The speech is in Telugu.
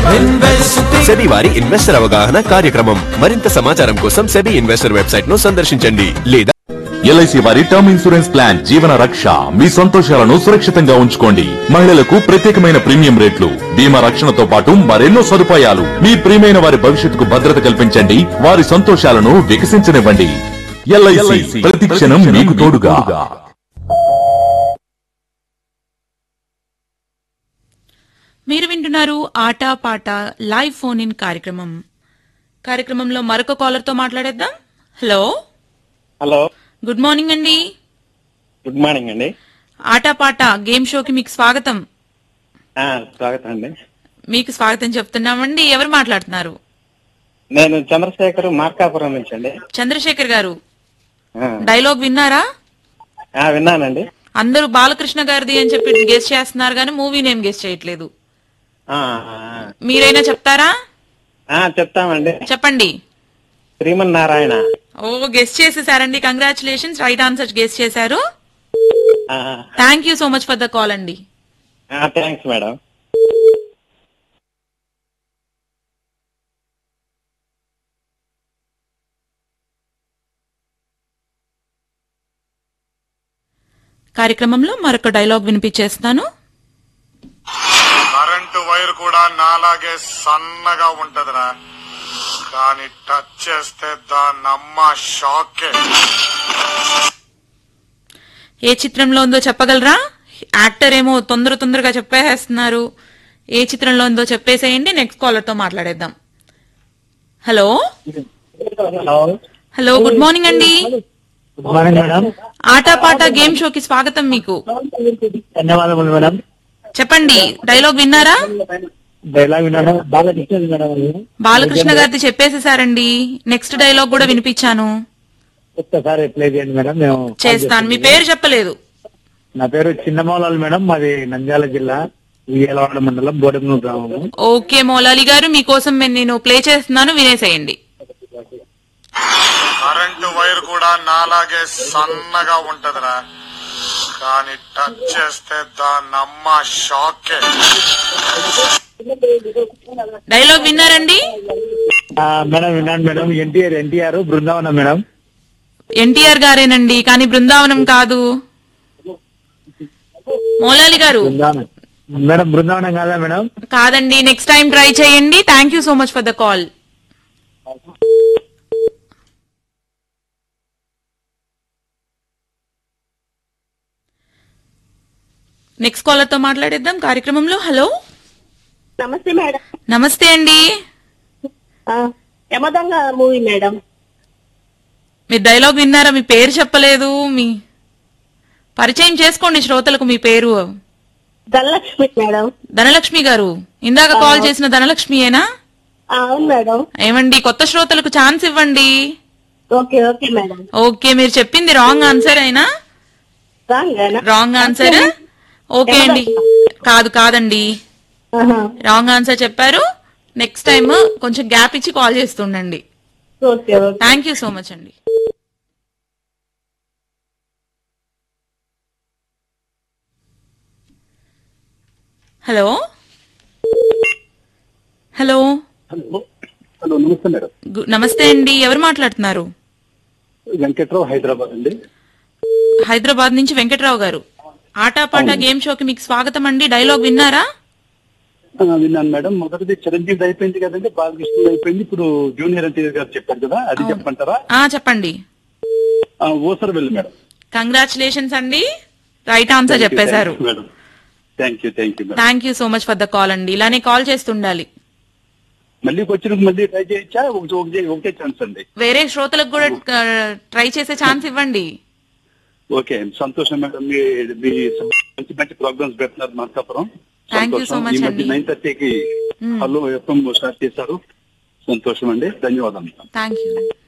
సెబీ వారి ఇన్వెస్టర్ అవగాహన కార్యక్రమం మరింత సమాచారం కోసం సెబీ ఇన్వెస్టర్ వెబ్సైట్ ను సందర్శించండి లేదా ఎల్ఐసి వారి టర్మ్ ఇన్సూరెన్స్ ప్లాన్ జీవన రక్ష మీ సంతోషాలను సురక్షితంగా ఉంచుకోండి మహిళలకు ప్రత్యేకమైన ప్రీమియం రేట్లు బీమా రక్షణతో పాటు మరెన్నో సదుపాయాలు మీ ప్రియమైన వారి భవిష్యత్తుకు భద్రత కల్పించండి వారి సంతోషాలను వికసించనివ్వండి ఎల్ఐసి ప్రతి క్షణం మీకు తోడుగా మీరు వింటున్నారు ఆట పాట లైవ్ ఫోన్ ఇన్ కార్యక్రమం కార్యక్రమంలో మరొక కాలర్ తో మాట్లాడేద్దాం హలో హలో గుడ్ మార్నింగ్ అండి గుడ్ మార్నింగ్ అండి ఆట పాట గేమ్ షోకి మీకు స్వాగతం ఆ, స్వాగతం అండి మీకు స్వాగతం చెప్తున్నామండి ఎవరు మాట్లాడుతున్నారు నేను చంద్రశేఖర్ మార్కాపురం నుంచి అండి చంద్రశేఖర్ గారు ఆ, డైలాగ్ విన్నారా ఆ, విన్నానండి అందరూ బాలకృష్ణ గారిది అని చెప్పి గెస్ట్ చేస్తున్నారు కానీ మూవీ నేమ్ గెస్ట్ చేయట్లేదు ఆ, మీరైనా చెప్తారా ఆ, చెప్తామండి చెప్పండి శ్రీమన్నారాయణ ఓ గెస్ట్ చేసేసారండి కంగ్రాచులేషన్స్ రైట్ ఆన్సర్ గెస్ట్ చేశారు ఆ, thank you so much for the call అండి ఆ, థ్యాంక్స్ మేడం కార్యక్రమంలో మరొక డైలాగ్ వినిపించేస్తాను కరెంటు వైర్ కూడా నాలాగే సన్నగా ఉంటదిరా కానీ టచ్ చేస్తే దాని అమ్మ షాకే ఏ చిత్రంలో ఉందో చెప్పగలరా యాక్టర్ ఏమో తొందర తొందరగా చెప్పేస్తున్నారు ఏ చిత్రంలో ఉందో చెప్పేసేయండి నెక్స్ట్ కాలర్ తో మాట్లాడేద్దాం హలో హలో గుడ్ మార్నింగ్ అండి గుడ్ మార్నింగ్ మేడం ఆటా పాట గేమ్ షోకి స్వాగతం మీకు ధన్యవాదములు మేడం చెప్పండి డైలాగ్ విన్నారా డైలాగ్ విన్నాను బాగా నచ్చింది మేడం అది. బాలకృష్ణ గారిది చెప్పేసేసారండి నెక్స్ట్ డైలాగ్ కూడా వినిపించాను ఒక్కసారి ప్లే చేయండి మేడం మేము చేస్తాను మీ పేరు చెప్పలేదు నా పేరు చిన్నమౌలాలు మేడం మాది నంద్యాల జిల్లా ఉయ్యాలవాడ మండలం బోడెమ్నూరు గ్రామము ఓకే మౌలాలి గారు మీకోసం నేను- నేను ప్లే చేస్తున్నాను వినేసేయండి కరెంటు వైర్ కూడా నాలాగే సన్నగా ఉంటదిరా కానీ టచ్ చేస్తే దాని అమ్మ షాకే డైలాగ్ విన్నారండి ఆ, మేడం విన్నాను మేడం ఎన్టీఆర్ ఎన్టీఆర్ బృందావనం మేడం ఎన్టీఆర్ గారేనండి కానీ బృందావనం కాదు మౌలాలి గారు బృందావనం మేడం బృందావనం కాదా మేడం కాదండి నెక్స్ట్ టైం ట్రై చేయండి thank you so much for the call next caller తో మాట్లాడేద్దాం కార్యక్రమంలో హలో నమస్తే మేడం నమస్తే అండి ఆ, యమదొంగ మూవీ మేడం మీరు డైలాగ్ విన్నారా మీ పేరు చెప్పలేదు మీ పరిచయం చేసుకోండి శ్రోతలకు మీ పేరు ధనలక్ష్మి మేడం ధనలక్ష్మి గారు ఇందాక కాల్ చేసిన ధనలక్ష్మియేనా ఆ, అవును మేడం ఏమండి కొత్త శ్రోతలకు ఛాన్స్ ఇవ్వండి ఓకే ఓకే మేడం ఓకే మీరు చెప్పింది రాంగ్ ఆన్సర్ అయినా రాంగేనా రాంగ్ ఆన్సర్ ఓకే అండి కాదు కాదండి ఆహా, రాంగ్ ఆన్సర్ చెప్పారు నెక్స్ట్ టైం కొంచెం గ్యాప్ ఇచ్చి కాల్ చేస్తుండండి okay okay thank you so much అండి హలో హలో హలో నమస్తే మేడం గు- నమస్తే అండి ఎవరు మాట్లాడుతున్నారు వెంకట్రావు హైదరాబాద్ అండి హైదరాబాద్ నుంచి వెంకట్రావు గారు ఆటాపాట గేమ్ షోకి మీకు స్వాగతం అండి డైలాగ్ విన్నారా ఆ, విన్నాను మేడం మొదటిది చిరంజీవి అయిపోయింది కదండి బాలకృష్ణ అయిపోయింది ఇప్పుడు జూనియర్ ఎన్టీఆర్ గారు చెప్పారు కదా అది చెప్పంటారా ఆ చెప్పండి ఆ, ఓసర్ వెళ్ళి మేడం కంగ్రాచులేషన్స్ అండి రైట్ ఆన్సర్ చెప్పేశారు madam thank you thank you madam thank you so much for the call అండి ఇలానే కాల్ చేస్తుండాలి మళ్ళీ వచ్చిన మళ్ళీ ట్రై చేయొచ్చా ఒకటి ఒకటే ఒకటే ఛాన్స్ అండి వేరే శ్రోతలకు కూడా ట్రై చేసే ఛాన్స్ ఇవ్వండి ఓకే సంతోషం మేడం మీ మీ మంచి మంచి ప్రోగ్రామ్స్ పెడుతున్నారు Markapuram Thank you so much అండి. నైన్ థర్టీకి హలో ఎఫ్ఎం స్టార్ట్ చేశారు సంతోషం అండి ధన్యవాదాలు థ్యాంక్ యూ